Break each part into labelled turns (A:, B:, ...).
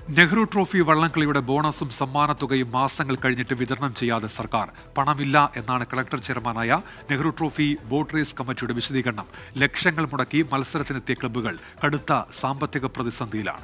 A: Nehru trophy വള്ളംകളിയുടെ ബോണസും സമ്മാനത്തുകയും മാസങ്ങൾ കഴിഞ്ഞിട്ട് വിതരണം ചെയ്യാതെ സർക്കാർ പണമില്ല എന്നാണ് കളക്ടർ ചെയർമാനായ നെഹ്റു ട്രോഫി ബോട്ട് റേസ് കമ്മിറ്റിയുടെ വിശദീകരണം ലക്ഷങ്ങൾ മുടക്കി മത്സരത്തിനെത്തിയ ക്ലബ്ബുകൾ കടുത്ത സാമ്പത്തിക പ്രതിസന്ധിയിലാണ്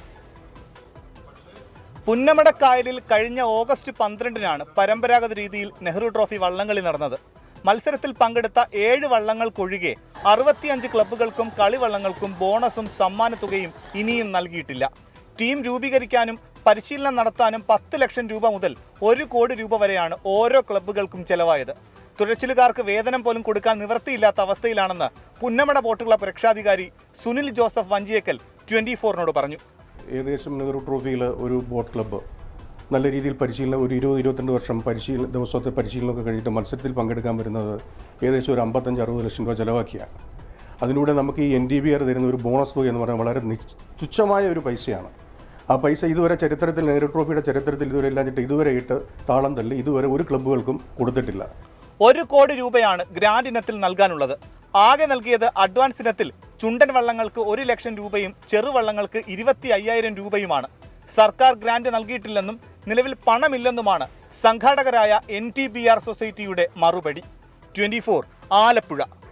B: പുന്നമടക്കായലിൽ കഴിഞ്ഞ ഓഗസ്റ്റ് പന്ത്രണ്ടിനാണ് പരമ്പരാഗത രീതിയിൽ നെഹ്റു ട്രോഫി വള്ളംകളി നടന്നത് മത്സരത്തിൽ പങ്കെടുത്ത ഏഴ് വള്ളങ്ങൾക്കൊഴികെ അറുപത്തിയഞ്ച് ക്ലബ്ബുകൾക്കും കളിവള്ളങ്ങൾക്കും ബോണസും സമ്മാനത്തുകയും ഇനിയും നൽകിയിട്ടില്ല ടീം രൂപീകരിക്കാനും പരിശീലനം നടത്താനും പത്ത് ലക്ഷം രൂപ മുതൽ ഒരു കോടി രൂപ വരെയാണ് ഓരോ ക്ലബ്ബുകൾക്കും ചെലവായത് തുഴച്ചിലുകാർക്ക് വേതനം പോലും കൊടുക്കാൻ നിവൃത്തിയില്ലാത്ത അവസ്ഥയിലാണെന്ന് പുന്നമട ബോട്ട് ക്ലബ്ബ് രക്ഷാധികാരി സുനിൽ ജോസഫ് വഞ്ചിയേക്കൽ ട്വന്റി ഫോറിനോട് പറഞ്ഞു
C: ഏകദേശം നെഹ്റു ട്രോഫിയിൽ ഒരു ബോട്ട് ക്ലബ്ബ് നല്ല രീതിയിൽ പരിശീലനം ഒരു ഇരുപത് ഇരുപത്തിരണ്ട് വർഷം പരിശീലന ദിവസത്തെ പരിശീലനമൊക്കെ കഴിഞ്ഞിട്ട് മത്സരത്തിൽ പങ്കെടുക്കാൻ വരുന്നത് ഏകദേശം ഒരു അമ്പത്തഞ്ച് അറുപത് ലക്ഷം രൂപ ചിലവാക്കിയാണ് അതിലൂടെ നമുക്ക് ഈ എൻ ഡി ബി ആർ തരുന്ന ഒരു ബോണസ് തുക എന്ന് പറയുന്നത് വളരെ നിശ്- തുച്ഛമായ ഒരു പൈസയാണ് ആ പൈസ ഇതുവരെ ചരിത്രത്തിൽ നെഹ്റു ട്രോഫിയുടെ ചരിത്രത്തിൽ ഇതുവരെ ഇല്ലാഞ്ഞിട്ട് ഇതുവരെ ഇട്ട് താളം തള്ളി ഇതുവരെ ഒരു ക്ലബ്ബുകൾക്കും കൊടുത്തിട്ടില്ല
B: ഒരു കോടി രൂപയാണ് ഗ്രാൻഡ് ഇനത്തിൽ നൽകാനുള്ളത് ആകെ നൽകിയത് അഡ്വാൻസ് ഇനത്തിൽ ചുണ്ടൻ വള്ളങ്ങൾക്ക് ഒരു ലക്ഷം രൂപയും ചെറുവള്ളങ്ങൾക്ക് ഇരുപത്തി അയ്യായിരം രൂപയുമാണ് സർക്കാർ ഗ്രാന്റ് നൽകിയിട്ടില്ലെന്നും നിലവിൽ പണമില്ലെന്നുമാണ് സംഘാടകരായ എൻ ടി ബി ആർ സൊസൈറ്റിയുടെ മറുപടി ട്വന്റി ഫോർ ആലപ്പുഴ